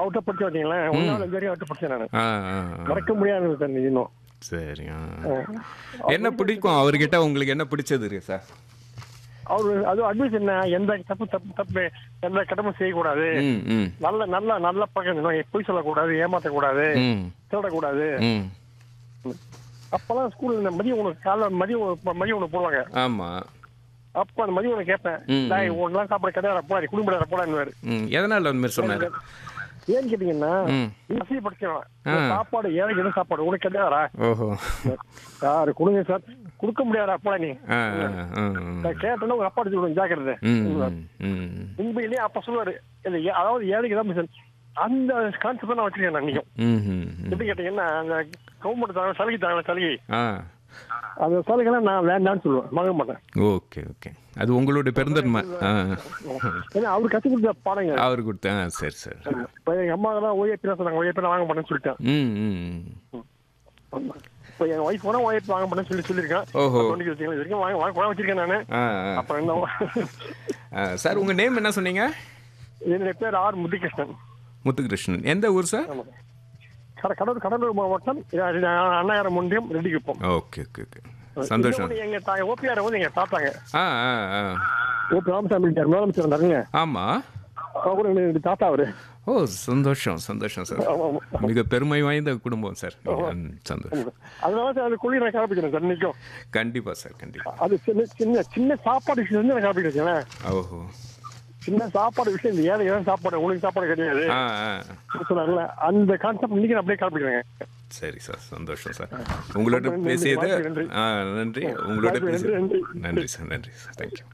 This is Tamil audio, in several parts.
அவர்கிட்ட படிச்சு வச்சீங்களேன் ஒன்னாவது அஞ்சு வரையும் அவர்கிட்ட படிச்சேன் நான் ஆ ஆ ஆ. மறக்க முடியாது சார் இன்னும் சரி ஆ. என்ன பிடிக்கும் அவர்கிட்ட உங்களுக்கு என்ன பிடிச்சது இருக்கு சார் அவரு அது அட்வைஸ் என்ன எந்த தப்பு தப்பு தப்பு எந்த கடமை செய்யக்கூடாது ம் ம் நல்ல நல்ல நல்ல பக்கம் பொய் சொல்லக்கூடாது ஏமாற்றக்கூடாது ம் திருடக்கூடாது ம் அப்பெல்லாம் ஸ்கூல்ல மதியம் உனக்கு காலைல மதியம் உணவு- மதியம் உணவு போடுவாங்க ஆமாம் அப்ப அந்த மதியம் உனக்கு கேட்பேன் ம், டேய் உனக்கு சாப்பாடு கிடையாது போடாது குடும்ப போடான்னு ம் எதனால் அந்த மாதிரி சொன்னார் ஏன்னு கேட்டீங்கன்னா ம் நீ வசதி படிச்சவன் ஆ. சாப்பாடு ஏழைக்கு என்ன சாப்பாடு உனக்கு கிடையாதா ஓஹோ சார் கொடுங்க சார் கொடுக்க முடியாதா போடா நீ ஆ ஆ, ஆ, ஆ. நான் கேட்டேன்னா உங்க அப்பா அடிச்சு விடுங்க ஜாக்கிரதை ம் ம், ம் உண்மையிலேயே அப்ப சொல்லுவாரு இல்ல ஏ- அதாவது ஏழைக்கு தான் மிஷன் அந்த கான்செப்ட் நான் வச்சிருக்கேன் நான் நீங்க ம் ம், ம். எப்படி கேட்டீங்கன்னா அந்த கவர்மெண்ட் தாங்க சலுகை தாங்க சலுகை ஆ அந்த சலுகைலாம் நான் வேண்டாம்னு சொல்லுவேன் வாங்க மாட்டேன் ஓகே ஓகே அது உங்களுடைய பெருந்தன்மை ஆ ஏன்னா அவர் கற்றுக் கொடுத்த பாருங்க அவர் கொடுத்த ஆ சரி சரி இப்போ எங்க அம்மா தான் ஓஏபி தான் சொன்னாங்க ஓஏபி வாங்க மாட்டேன்னு சொல்லிட்டேன் ம் ம் ம். இப்போ என் ஒய்ஃப் போனா ஓஏபி வாங்க மாட்டேன்னு சொல்லி சொல்லியிருக்கேன் ஓஹோ டுவெண்ட்டி வச்சுக்கலாம் வரைக்கும் வாங்க வாங்க வாங்க வச்சிருக்கேன் நான் ஆ ஆ. அப்புறம் என்ன ஆ சார் உங்கள் நேம் என்ன சொன்னீங்க என்னுடைய பேர் ஆர் முத்துகிருஷ்ணன் முத்துகிருஷ்ணன் எந்த ஊர் சார் ஆமா. கட- கடலூர் கடலூர் மாவட்டம் அண்ணாயிரம் ஒன்றியம் ரெட்டிக்குப்பம் ஓகே ஓகே ஓகே சந்தோஷம் இன்னொன்னு எங்க தாய் ஓபிஆர் வந்து எங்க தாத்தாங்க ஆ ஆ ஆ ஓபி ராமசாமி இருக்கார் முதலமைச்சர் இருந்தாருங்க ஆமாம் அவர் கூட எங்க தாத்தா அவரு ஓ சந்தோஷம் சந்தோஷம் சார் ஆமா, ஆமா. மிக பெருமை வாய்ந்த குடும்பம் சார் ம், சந்தோஷம் அதனால சார் அது கொள்ளி நான் காப்பிக்கிறேன் சார் நிற்கும் கண்டிப்பாக சார் கண்டிப்பாக அது சின்ன சின்ன சின்ன சாப்பாடு விஷயம் வந்து நான் காப்பிக்கிறேன் ஓஹோ சின்ன சாப்பாடு விஷயம் இந்த ஏழை ஏழை சாப்பாடு உங்களுக்கு சாப்பாடு கிடையாது ஆ ஆ சொன்னார்ல அந்த கான்செப்ட் இன்னைக்கு நான் அப்படியே காப்பிக்கிறேன் சரி சார் சந்தோஷம் சார் உங்களோட நன்றி, பேசியது வாய்ப்பு நன்றி. ஆ நன்றி உங்களோட வாய்ப்பு பேசியது நன்றி, நன்றி. நன்றி சார் நன்றி சார் தேங்க்யூ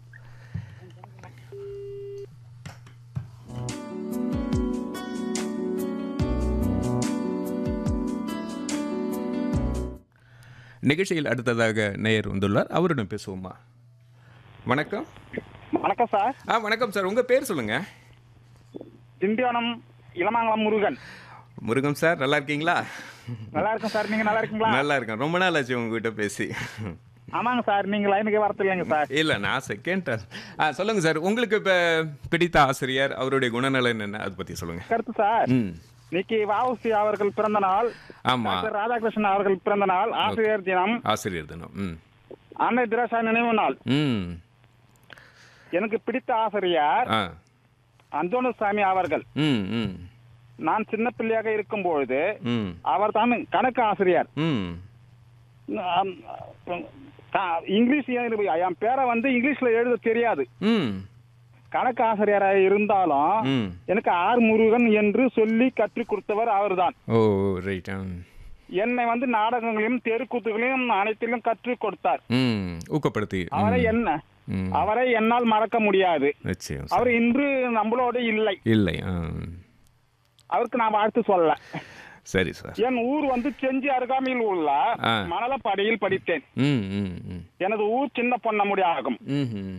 நிகழ்ச்சியில் அடுத்ததாக நேயர் வந்துள்ளார் அவரிடம் பேசுவோமா வணக்கம் வணக்கம் சார் ஆ வணக்கம் சார் உங்கள் பேர் சொல்லுங்கள் திண்டிவனம் இளமாங்கலம் முருகன் முருகன் சார் நல்லா இருக்கீங்களா நல்லா இருக்கேன் சார் நீங்க நல்லா இருக்கீங்களா நல்லா இருக்கேன் ரொம்ப நாள் ஆச்சு உங்ககிட்ட பேசி ஆமாங்க சார் நீங்க லைனுக்கு வரது இல்லைங்க சார் இல்லை நான் செகண்ட் ஆ சொல்லுங்க சார் உங்களுக்கு இப்போ பிடித்த ஆசிரியர் அவருடைய குணநலன் என்ன அதை பற்றி சொல்லுங்க கருத்து சார் ம் இன்னைக்கு வாவுசி அவர்கள் பிறந்த நாள் ஆமாம் டாக்டர் ராதாகிருஷ்ணன் அவர்கள் பிறந்த நாள் ஆசிரியர் தினம் ஆசிரியர் தினம் ம் அன்னை திராசா நினைவு நாள் ம் எனக்கு பிடித்த ஆசிரியர் ஆ அந்தோணுசாமி அவர்கள் ம் ம் நான் சின்ன பிள்ளையாக இருக்கும் பொழுது ம் அவர் தான் கணக்கு ஆசிரியர் ம் ஆம், க- இங்கிலீஷ் என் பேரை வந்து இங்கிலீஷ்ல எழுத தெரியாது ம் கணக்கு ஆசிரியராக இருந்தாலும் ம் எனக்கு ஆர் முருகன் என்று சொல்லி கற்றுக் கொடுத்தவர் அவர்தான் ஓ ரைட் ஆ என்னை வந்து நாடகங்களையும் தெருக்கூத்துகளையும் அனைத்திலும் கற்றுக் கொடுத்தார் ம் ஊக்கப்படுத்தி ம், அவரை என்ன ம் அவரை என்னால் மறக்க முடியாது நிச்சயம் சார். அவர் இன்று நம்மளோட இல்லை இல்லை ஆ அவருக்கு நான் வாழ்த்து சொல்ல சரி சார் என் ஊர் வந்து செஞ்சி அருகாமையில் உள்ள ஆ. மணலப்பாடியில் படித்தேன் ம் ம் ம் எனது ஊர் சின்ன பொன்னமுடி ஆகும் ம் ம்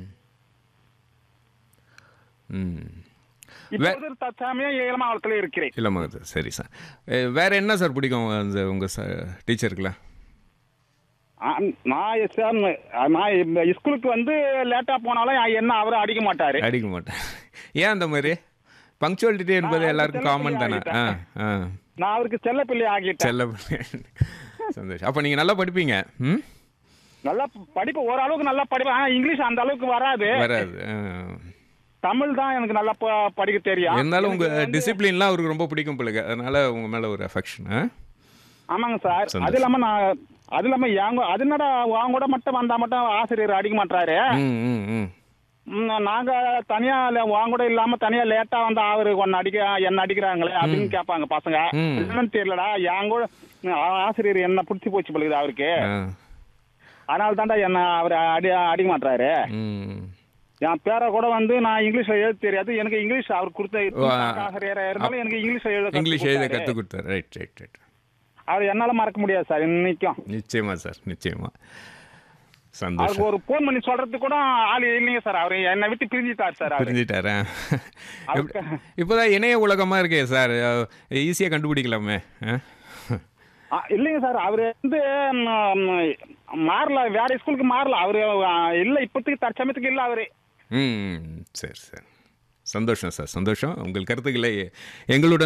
ம் இப்போது தற்சமயம் இளமாவளத்தில் இருக்கிறேன் இல்லைம்மா அது சரி சார் எ, வேற என்ன சார் பிடிக்கும் அந்த உங்கள் ச டீச்சருக்குலாம் ஆ, நான் சார் நான் இந்த ஸ்கூலுக்கு வந்து லேட்டா போனாலும் என்ன அவரை அடிக்க மாட்டாரு அடிக்க மாட்டேன் ஏன் அந்த மாதிரி பங்க்சுவாலிட்டி என்பது நான் எல்லாருக்கும் அதுக்கு காமன் தானே ஆ ஆ நான் அவருக்கு செல்ல பிள்ளை ஆகிட்டேன் செல்ல சந்தோஷம் அப்போ நீங்கள் நல்லா படிப்பீங்க ம் நல்லா படிப்பு ஓரளவுக்கு நல்லா படிப்பேன் ஆனா இங்கிலீஷ் அந்த அளவுக்கு வராது வராது ஆ. தமிழ் தான் எனக்கு நல்லா ப- படிக்க தெரியும் இருந்தாலும் எனக்கு உங்கள் வந்து- டிசிப்ளின்லாம் அவருக்கு ரொம்ப பிடிக்கும் பிள்ளைங்க அதனால உங்கள் மேலே ஒரு அஃபெக்ஷன் ஆமாங்க சார் சந்தோஷம். அது இல்லாம நான் அது இல்லாம என் கூட- அது என்னடா அவங்க கூட மட்டும் வந்தா மட்டும் ஆசிரியர் அடிக்க மாட்டாரு ம் ம் ம் ம், நாங்க தனியா இல்ல, உன் கூட இல்லாம தனியா லேட்டா வந்து அவரு ஒன்னு அடிக்க என்ன அடிக்கிறாங்களே அப்படின்னு கேட்பாங்க பசங்க ம். என்னன்னு தெரியலடா என் கூட ஆ- ஆசிரியர் என்ன பிடிச்சி போச்சு பழுகுது அவருக்கு ஆ அதனால தான்டா என்ன அவர் அடி அடிக்க மாட்டாரு ம் என் பேரை கூட வந்து நான் இங்கிலீஷ்ல எழுத தெரியாது எனக்கு இங்கிலீஷ் அவர் கொடுத்த ஓ, ஆ. ஆசிரியரா இருந்தாலும் எனக்கு இங்கிலீஷ்ல எழுத கத்துக் இங்கிலீஷ் எழுத கொடுத்தாரு. கற்றுக் கொடுத்தாரு ரைட் ரைட் ரைட் அவர் என்னால மறக்க முடியாது சார் இன்னைக்கும் நிச்சயமா சார் நிச்சயமா அவருக்கு சந்தோஷம் ஒரு போன் பண்ணி சொல்றதுக்கு கூட ஆள் இல்லைங்க சார் அவர் என்னை விட்டு பிரிஞ்சிட்டார் சார் அவரு புரிஞ்சிட்டாரா அவருக்கு- இப்போதான் இணைய உலகமா இருக்கே சார் ஈஸியா கண்டுபிடிக்கலாமே ஆ? ஆ, இல்லைங்க சார் அவரு வந்து ம், மாறல வேற ஸ்கூலுக்கு மாறல அவரு ஆ, இல்ல இப்போதைக்கு தற்சமயத்துக்கு இல்ல அவரு ம் சரி சார் சந்தோஷம் சார் சந்தோஷம் உங்கள் கருத்துக்களை எங்களுடன்